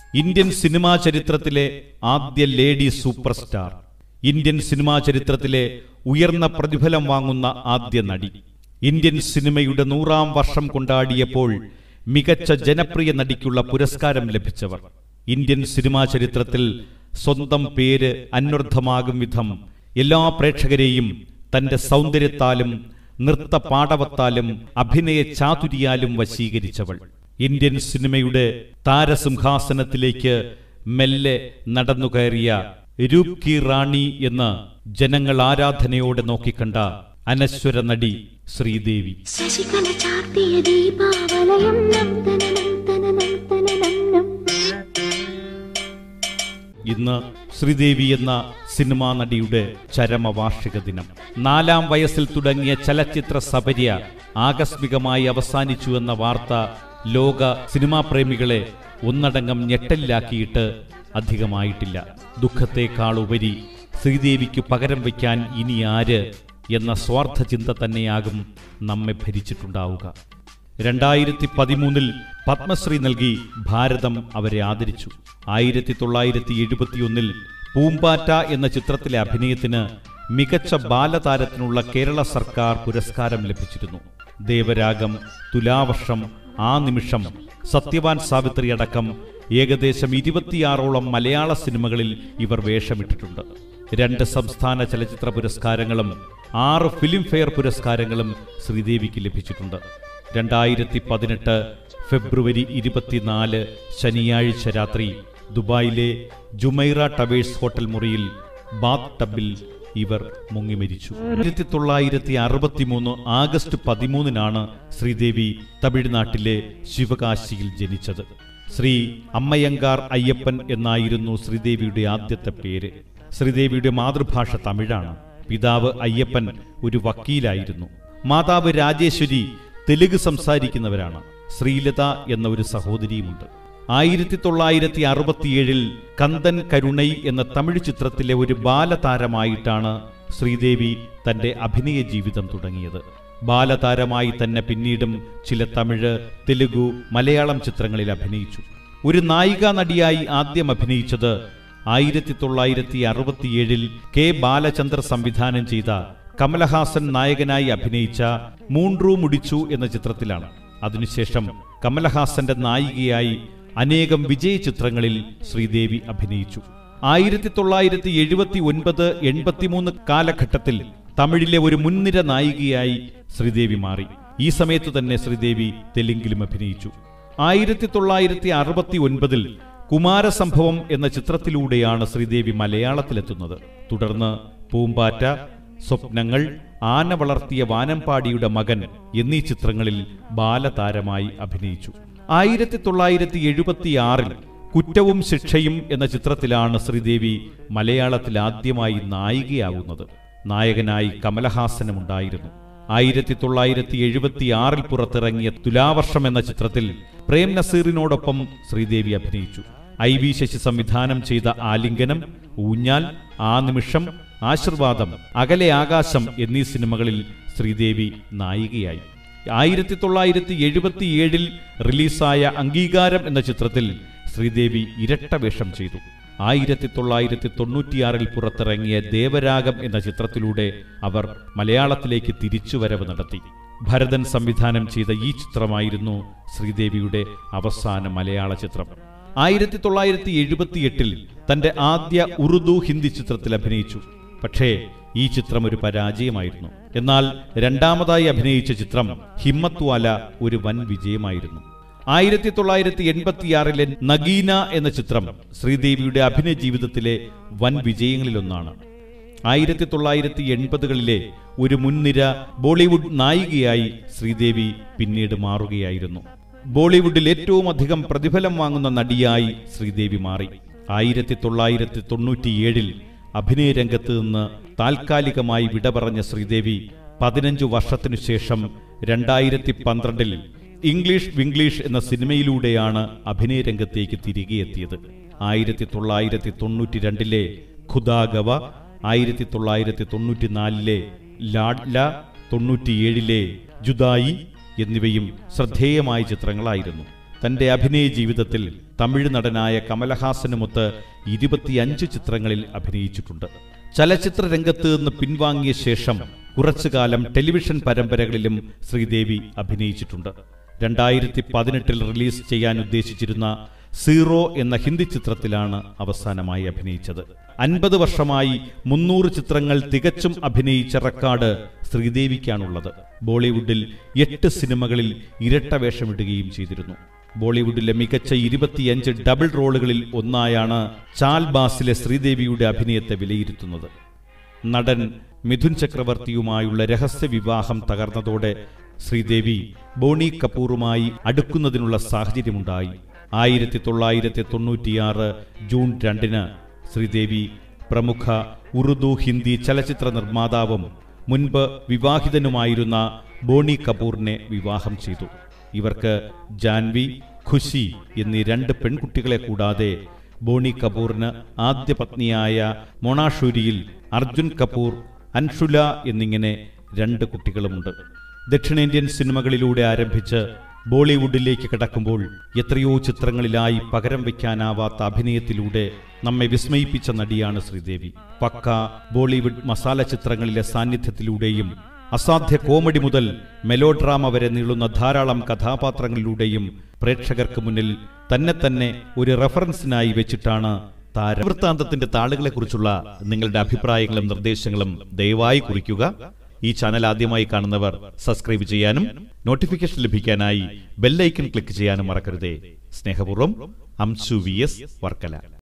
Indian cinema ചരിത്രത്തിലെ ആദ്യ lady super star Indian cinema ചരിത്രത്തിലെ ഉയർന്ന പ്രതിഫലം വാങ്ങുന്ന ആദ്യ നടി ഇന്ത്യൻ സിനിമയുടെ നൂറാം വർഷം കൊണ്ടാടിയപ്പോൾ മികച്ച ജനപ്രിയ നടിക്കുള്ള പുരസ്കാരം ലഭിച്ചവർ ഇന്ത്യൻ സിനിമാ ചരിത്രത്തിൽ സ്വന്തം പേര് അന്വർത്ഥമാകും വിധം എല്ലാ പ്രേക്ഷകരെയും തന്റെ സൗന്ദര്യത്താലും നൃത്ത പാടവത്താലും അഭിനയ ചാതുരിയാലും വശീകരിച്ചവൾ ഇന്ത്യൻ സിനിമയുടെ താരസിംഹാസനത്തിലേക്ക് മെല്ലെ നടന്നുകയറിയ രൂപ് കി റാണി എന്ന് ജനങ്ങൾ ആരാധനയോടെ നോക്കിക്കണ്ട അനശ്വര നടി ശ്രീദേവി ശശികല ചാർത്തിയ ദീപാവലയം നന്ദനനം തനനം തനനം ഇന്ന് ശ്രീദേവി എന്ന സിനിമാ നടിയുടെ ചരമവാർഷിക ദിനം നാലാം വയസ്സിൽ തുടങ്ങിയ ചലച്ചിത്ര സപര്യ ആകസ്മികമായി അവസാനിച്ചു എന്ന വാർത്ത ലോക സിനിമാ പ്രേമികളെ ഒന്നടങ്കം ഞെട്ടലിലാക്കിയിട്ട് അധികമായിട്ടില്ല ദുഃഖത്തെക്കാൾ ഉപരി ശ്രീദേവിക്ക് പകരം വയ്ക്കാൻ ഇനി ആര് എന്ന സ്വാർത്ഥ ചിന്ത തന്നെയാകും നമ്മെ ഭരിച്ചിട്ടുണ്ടാവുക രണ്ടായിരത്തി പതിമൂന്നിൽ പത്മശ്രീ നൽകി ഭാരതം അവരെ ആദരിച്ചു ആയിരത്തി തൊള്ളായിരത്തി എഴുപത്തിയൊന്നിൽ പൂമ്പാറ്റ എന്ന ചിത്രത്തിലെ അഭിനയത്തിന് മികച്ച ബാലതാരത്തിനുള്ള കേരള സർക്കാർ പുരസ്കാരം ലഭിച്ചിരുന്നു ദേവരാഗം തുലാവർഷം ആ നിമിഷം സത്യവാൻ സാവിത്രി അടക്കം ഏകദേശം ഇരുപത്തിയാറോളം മലയാള സിനിമകളിൽ ഇവർ വേഷമിട്ടിട്ടുണ്ട് രണ്ട് സംസ്ഥാന ചലച്ചിത്ര പുരസ്കാരങ്ങളും ആറ് ഫിലിം ഫെയർ പുരസ്കാരങ്ങളും ശ്രീദേവിക്ക് ലഭിച്ചിട്ടുണ്ട് രണ്ടായിരത്തി പതിനെട്ട് ഫെബ്രുവരി ഇരുപത്തിനാല് ശനിയാഴ്ച രാത്രി ദുബായിലെ ജുമൈറ ടവേഴ്സ് ഹോട്ടൽ മുറിയിൽ ബാത്ത് ടബിൽ ഇവർ മുങ്ങി മരിച്ചു ആയിരത്തി തൊള്ളായിരത്തി അറുപത്തിമൂന്ന് ആഗസ്റ്റ് പതിമൂന്നിനാണ് ശ്രീദേവി തമിഴ്നാട്ടിലെ ശിവകാശിയിൽ ജനിച്ചത് ശ്രീ അമ്മയങ്കാർ അയ്യപ്പൻ എന്നായിരുന്നു ശ്രീദേവിയുടെ ആദ്യത്തെ പേര് ശ്രീദേവിയുടെ മാതൃഭാഷ തമിഴാണ് പിതാവ് അയ്യപ്പൻ ഒരു വക്കീലായിരുന്നു മാതാവ് രാജേശ്വരി തെലുഗ് സംസാരിക്കുന്നവരാണ് ശ്രീലത എന്ന ഒരു സഹോദരിയുമുണ്ട് ആയിരത്തി തൊള്ളായിരത്തി അറുപത്തിയേഴിൽ കന്ദൻ കരുണൈ എന്ന തമിഴ് ചിത്രത്തിലെ ഒരു ബാലതാരമായിട്ടാണ് ശ്രീദേവി തന്റെ അഭിനയ ജീവിതം തുടങ്ങിയത് ബാലതാരമായി തന്നെ പിന്നീടും ചില തമിഴ് തെലുഗു മലയാളം ചിത്രങ്ങളിൽ അഭിനയിച്ചു ഒരു നായികാ നടിയായി ആദ്യം അഭിനയിച്ചത് ആയിരത്തി തൊള്ളായിരത്തി അറുപത്തിയേഴിൽ കെ ബാലചന്ദ്ര സംവിധാനം ചെയ്ത കമലഹാസൻ നായകനായി അഭിനയിച്ച മൂൺറൂ മുടിച്ചു എന്ന ചിത്രത്തിലാണ് അതിനുശേഷം കമലഹാസന്റെ നായികയായി അനേകം വിജയ ചിത്രങ്ങളിൽ ശ്രീദേവി അഭിനയിച്ചു ആയിരത്തി തൊള്ളായിരത്തി എഴുപത്തി ഒൻപത് എൺപത്തിമൂന്ന് കാലഘട്ടത്തിൽ തമിഴിലെ ഒരു മുൻനിര നായികയായി ശ്രീദേവി മാറി ഈ സമയത്ത് തന്നെ ശ്രീദേവി തെലുങ്കിലും അഭിനയിച്ചു ആയിരത്തി തൊള്ളായിരത്തി അറുപത്തി ഒൻപതിൽ കുമാരസംഭവം എന്ന ചിത്രത്തിലൂടെയാണ് ശ്രീദേവി മലയാളത്തിലെത്തുന്നത് തുടർന്ന് പൂമ്പാറ്റ സ്വപ്നങ്ങൾ ആന വളർത്തിയ വാനമ്പാടിയുടെ മകൻ എന്നീ ചിത്രങ്ങളിൽ ബാലതാരമായി അഭിനയിച്ചു ആയിരത്തി തൊള്ളായിരത്തി എഴുപത്തിയാറിൽ കുറ്റവും ശിക്ഷയും എന്ന ചിത്രത്തിലാണ് ശ്രീദേവി മലയാളത്തിൽ ആദ്യമായി നായികയാകുന്നത് നായകനായി കമലഹാസനുമുണ്ടായിരുന്നു ആയിരത്തി തൊള്ളായിരത്തി എഴുപത്തിയാറിൽ പുറത്തിറങ്ങിയ തുലാവർഷം എന്ന ചിത്രത്തിൽ പ്രേം നസീറിനോടൊപ്പം ശ്രീദേവി അഭിനയിച്ചു ഐ വി ശശി സംവിധാനം ചെയ്ത ആലിംഗനം ഊഞ്ഞാൽ ആ നിമിഷം ആശീർവാദം അകലെ ആകാശം എന്നീ സിനിമകളിൽ ശ്രീദേവി നായികയായി ആയിരത്തി തൊള്ളായിരത്തി എഴുപത്തിയേഴിൽ റിലീസായ അംഗീകാരം എന്ന ചിത്രത്തിൽ ശ്രീദേവി ഇരട്ട വേഷം ചെയ്തു ആയിരത്തി തൊള്ളായിരത്തി തൊണ്ണൂറ്റിയാറിൽ പുറത്തിറങ്ങിയ ദേവരാഗം എന്ന ചിത്രത്തിലൂടെ അവർ മലയാളത്തിലേക്ക് തിരിച്ചുവരവ് നടത്തി ഭരതൻ സംവിധാനം ചെയ്ത ഈ ചിത്രമായിരുന്നു ശ്രീദേവിയുടെ അവസാന മലയാള ചിത്രം ആയിരത്തി തൊള്ളായിരത്തി എഴുപത്തിയെട്ടിൽ തന്റെ ആദ്യ ഉറുദു ഹിന്ദി ചിത്രത്തിൽ അഭിനയിച്ചു പക്ഷേ ഈ ചിത്രം ഒരു പരാജയമായിരുന്നു എന്നാൽ രണ്ടാമതായി അഭിനയിച്ച ചിത്രം ഹിമ്മത്ത് വാല ഒരു വൻ വിജയമായിരുന്നു ആയിരത്തി തൊള്ളായിരത്തി എൺപത്തിയാറിലെ നഗീന എന്ന ചിത്രം ശ്രീദേവിയുടെ അഭിനയ ജീവിതത്തിലെ വൻ വിജയങ്ങളിലൊന്നാണ് ആയിരത്തി തൊള്ളായിരത്തി എൺപതുകളിലെ ഒരു മുൻനിര ബോളിവുഡ് നായികയായി ശ്രീദേവി പിന്നീട് മാറുകയായിരുന്നു ബോളിവുഡിൽ ഏറ്റവും അധികം പ്രതിഫലം വാങ്ങുന്ന നടിയായി ശ്രീദേവി മാറി ആയിരത്തി തൊള്ളായിരത്തി തൊണ്ണൂറ്റിയേഴിൽ അഭിനയ രംഗത്ത് നിന്ന് താൽക്കാലികമായി വിട പറഞ്ഞ ശ്രീദേവി പതിനഞ്ചു വർഷത്തിനു ശേഷം രണ്ടായിരത്തി പന്ത്രണ്ടിൽ ഇംഗ്ലീഷ് വിംഗ്ലീഷ് എന്ന സിനിമയിലൂടെയാണ് അഭിനയ രംഗത്തേക്ക് തിരികെ എത്തിയത് ആയിരത്തി തൊള്ളായിരത്തി തൊണ്ണൂറ്റി രണ്ടിലെ ഖുദാഗവ ആയിരത്തി തൊള്ളായിരത്തി തൊണ്ണൂറ്റിനാലിലെ ലാഡ്ല തൊണ്ണൂറ്റിയേഴിലെ ജുദായി എന്നിവയും ശ്രദ്ധേയമായ ചിത്രങ്ങളായിരുന്നു തന്റെ അഭിനയ ജീവിതത്തിൽ തമിഴ് നടനായ കമലഹാസനുമൊത്ത് ഇരുപത്തിയഞ്ച് ചിത്രങ്ങളിൽ അഭിനയിച്ചിട്ടുണ്ട് ചലച്ചിത്ര രംഗത്ത് നിന്ന് പിൻവാങ്ങിയ ശേഷം കുറച്ചുകാലം ടെലിവിഷൻ പരമ്പരകളിലും ശ്രീദേവി അഭിനയിച്ചിട്ടുണ്ട് രണ്ടായിരത്തി പതിനെട്ടിൽ റിലീസ് ചെയ്യാൻ ഉദ്ദേശിച്ചിരുന്ന സീറോ എന്ന ഹിന്ദി ചിത്രത്തിലാണ് അവസാനമായി അഭിനയിച്ചത് അൻപത് വർഷമായി മുന്നൂറ് ചിത്രങ്ങൾ തികച്ചും അഭിനയിച്ച റെക്കോർഡ് ശ്രീദേവിക്കാണുള്ളത് ബോളിവുഡിൽ എട്ട് സിനിമകളിൽ ഇരട്ട വേഷമിടുകയും ചെയ്തിരുന്നു ബോളിവുഡിലെ മികച്ച ഇരുപത്തിയഞ്ച് ഡബിൾ റോളുകളിൽ ഒന്നായാണ് ചാൽ ബാസിലെ ശ്രീദേവിയുടെ അഭിനയത്തെ വിലയിരുത്തുന്നത് നടൻ മിഥുൻ ചക്രവർത്തിയുമായുള്ള രഹസ്യ വിവാഹം തകർന്നതോടെ ശ്രീദേവി ബോണി കപൂറുമായി അടുക്കുന്നതിനുള്ള സാഹചര്യമുണ്ടായി ആയിരത്തി തൊള്ളായിരത്തി തൊണ്ണൂറ്റിയാറ് ജൂൺ രണ്ടിന് ശ്രീദേവി പ്രമുഖ ഉറുദു ഹിന്ദി ചലച്ചിത്ര നിർമ്മാതാവും മുൻപ് വിവാഹിതനുമായിരുന്ന ബോണി കപൂറിനെ വിവാഹം ചെയ്തു ഇവർക്ക് ജാൻവി ഖുഷി എന്നീ രണ്ട് പെൺകുട്ടികളെ കൂടാതെ ബോണി കപൂറിന് ആദ്യ പത്നിയായ മൊണാഷൂരിയിൽ അർജുൻ കപൂർ അൻഷുല എന്നിങ്ങനെ രണ്ട് കുട്ടികളുമുണ്ട് ദക്ഷിണേന്ത്യൻ സിനിമകളിലൂടെ ആരംഭിച്ച് ബോളിവുഡിലേക്ക് കടക്കുമ്പോൾ എത്രയോ ചിത്രങ്ങളിലായി പകരം വയ്ക്കാനാവാത്ത അഭിനയത്തിലൂടെ നമ്മെ വിസ്മയിപ്പിച്ച നടിയാണ് ശ്രീദേവി പക്ക ബോളിവുഡ് മസാല ചിത്രങ്ങളിലെ സാന്നിധ്യത്തിലൂടെയും അസാധ്യ കോമഡി മുതൽ മെലോഡ്രാമ വരെ നീളുന്ന ധാരാളം കഥാപാത്രങ്ങളിലൂടെയും പ്രേക്ഷകർക്ക് മുന്നിൽ തന്നെ തന്നെ ഒരു റെഫറൻസിനായി വെച്ചിട്ടാണ് താരം വൃത്താന്തത്തിന്റെ താളുകളെക്കുറിച്ചുള്ള നിങ്ങളുടെ അഭിപ്രായങ്ങളും നിർദ്ദേശങ്ങളും ദയവായി കുറിക്കുക ഈ ചാനൽ ആദ്യമായി കാണുന്നവർ സബ്സ്ക്രൈബ് ചെയ്യാനും നോട്ടിഫിക്കേഷൻ ലഭിക്കാനായി ബെല്ലൈക്കൺ ക്ലിക്ക് ചെയ്യാനും മറക്കരുതേ സ്നേഹപൂർവ്വം അംശു വി എസ് വർക്കല